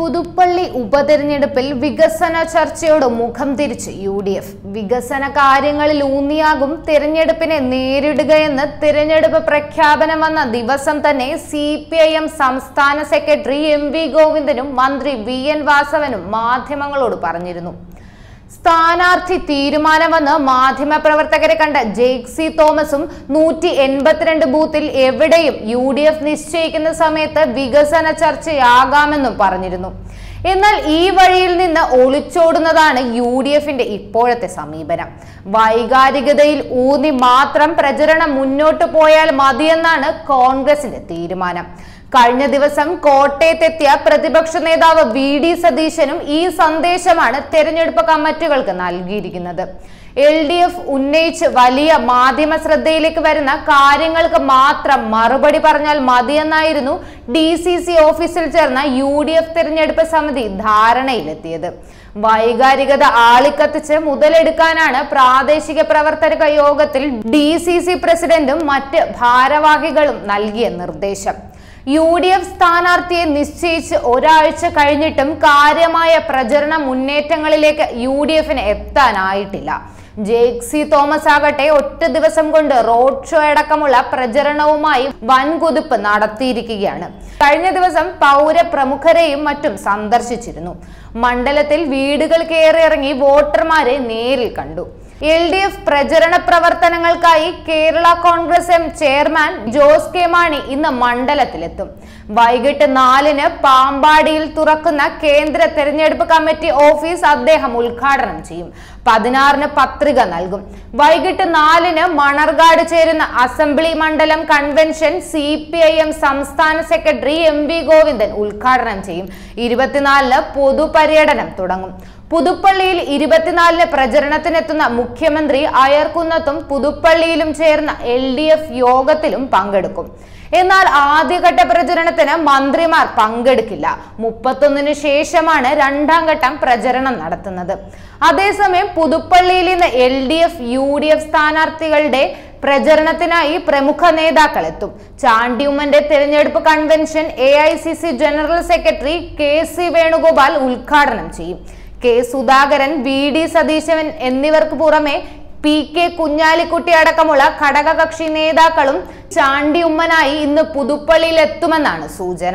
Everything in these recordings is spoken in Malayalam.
പുതുപ്പള്ളി ഉപതെരഞ്ഞെടുപ്പിൽ വികസന ചർച്ചയോട് മുഖം തിരിച്ച് യു ഡി എഫ് വികസന കാര്യങ്ങളിൽ ഊന്നിയാകും തിരഞ്ഞെടുപ്പിനെ നേരിടുകയെന്ന് തിരഞ്ഞെടുപ്പ് പ്രഖ്യാപനം വന്ന ദിവസം തന്നെ സി പി ഐ എം സംസ്ഥാന സെക്രട്ടറി എം വി ഗോവിന്ദനും മന്ത്രി വി എൻ വാസവനും മാധ്യമങ്ങളോട് പറഞ്ഞിരുന്നു സ്ഥാനാർത്ഥി തീരുമാനമെന്ന് മാധ്യമപ്രവർത്തകരെ കണ്ട ജെയ്ക്സി തോമസും നൂറ്റി എൺപത്തിരണ്ട് ബൂത്തിൽ എവിടെയും യു ഡി എഫ് നിശ്ചയിക്കുന്ന സമയത്ത് വികസന ചർച്ചയാകാമെന്നും പറഞ്ഞിരുന്നു എന്നാൽ ഈ വഴിയിൽ നിന്ന് ഒളിച്ചോടുന്നതാണ് യു ഡി എഫിന്റെ ഇപ്പോഴത്തെ സമീപനം വൈകാരികതയിൽ ഊന്നി മാത്രം പ്രചരണം മുന്നോട്ട് പോയാൽ മതിയെന്നാണ് കോൺഗ്രസിന്റെ തീരുമാനം കഴിഞ്ഞ ദിവസം കോട്ടയത്തെത്തിയ പ്രതിപക്ഷ നേതാവ് വി ഡി സതീശനും ഈ സന്ദേശമാണ് തെരഞ്ഞെടുപ്പ് കമ്മിറ്റികൾക്ക് നൽകിയിരിക്കുന്നത് എൽ ഡി എഫ് ഉന്നയിച്ച് വലിയ മാധ്യമ ശ്രദ്ധയിലേക്ക് വരുന്ന കാര്യങ്ങൾക്ക് മാത്രം മറുപടി പറഞ്ഞാൽ മതിയെന്നായിരുന്നു ഡി സി സി ഓഫീസിൽ ചേർന്ന യു ഡി എഫ് തെരഞ്ഞെടുപ്പ് സമിതി ധാരണയിലെത്തിയത് വൈകാരികത ആളിക്കത്തിച്ച് മുതലെടുക്കാനാണ് പ്രാദേശിക പ്രവർത്തക യോഗത്തിൽ ഡി സി സി പ്രസിഡന്റും മറ്റ് ഭാരവാഹികളും നൽകിയ നിർദ്ദേശം യു ഡി എഫ് സ്ഥാനാർത്ഥിയെ നിശ്ചയിച്ച് ഒരാഴ്ച കഴിഞ്ഞിട്ടും കാര്യമായ പ്രചരണ മുന്നേറ്റങ്ങളിലേക്ക് യു ഡി എഫിന് എത്താനായിട്ടില്ല ജേക്സി തോമസ് ആകട്ടെ ഒറ്റ ദിവസം കൊണ്ട് റോഡ് ഷോ അടക്കമുള്ള പ്രചരണവുമായി വൻകുതിപ്പ് നടത്തിയിരിക്കുകയാണ് കഴിഞ്ഞ ദിവസം പൗരപ്രമുഖരെയും മറ്റും സന്ദർശിച്ചിരുന്നു മണ്ഡലത്തിൽ വീടുകൾ കയറിയിറങ്ങി വോട്ടർമാരെ നേരിൽ കണ്ടു എൽ ഡി എഫ് പ്രചരണ പ്രവർത്തനങ്ങൾക്കായി Kerala Congress M chairman Jose K Mani ഇന്ന് മണ്ഡലത്തിലെത്തും വൈകിട്ട് നാലിന് പാമ്പാടിയിൽ തുറക്കുന്ന കേന്ദ്ര തെരഞ്ഞെടുപ്പ് കമ്മിറ്റി ഓഫീസ് അദ്ദേഹം ഉദ്ഘാടനം ചെയ്യും പതിനാറിന് പത്രിക നൽകും വൈകിട്ട് നാലിന് മണർകാട് ചേരുന്ന അസംബ്ലി മണ്ഡലം convention C P I M സംസ്ഥാന സെക്രട്ടറി എം വി ഗോവിന്ദൻ ഉദ്ഘാടനം ചെയ്യും ഇരുപത്തിനാലിന് പൊതുപര്യടനം തുടങ്ങും പുതുപ്പള്ളിയിൽ ഇരുപത്തിനാലിന് പ്രചരണത്തിനെത്തുന്ന മുഖ്യമന്ത്രി അയർക്കുന്നത്തും പുതുപ്പള്ളിയിലും ചേർന്ന എൽ ഡി എഫ് യോഗത്തിലും പങ്കെടുക്കും എന്നാൽ ആദ്യഘട്ട പ്രചരണത്തിന് മന്ത്രിമാർ പങ്കെടുക്കില്ല മുപ്പത്തൊന്നിന് ശേഷമാണ് രണ്ടാം ഘട്ടം പ്രചരണം നടത്തുന്നത് അതേസമയം പുതുപ്പള്ളിയിൽ ഇന്ന് L D F U D F സ്ഥാനാർത്ഥികളുടെ പ്രചരണത്തിനായി പ്രമുഖ നേതാക്കൾ എത്തും ചാണ്ടിയുമ്മന്റെ തെരഞ്ഞെടുപ്പ് convention A I C C general secretary K C Venugopal ഉദ്ഘാടനം ചെയ്യും K Sudhakaran V D Satheesan എന്നിവർക്ക് പുറമെ പി കെ കുഞ്ഞാലിക്കുട്ടി അടക്കമുള്ള ഘടകകക്ഷി നേതാക്കളും ചാണ്ടി ഉമ്മനായി ഇന്ന് പുതുപ്പള്ളിയിൽ എത്തുമെന്നാണ് സൂചന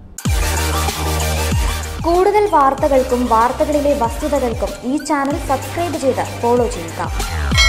കൂടുതൽ വാർത്തകൾക്കും വാർത്തകളിലെ വസ്തുതകൾക്കും ഈ ചാനൽ സബ്സ്ക്രൈബ് ചെയ്ത് ഫോളോ ചെയ്യുക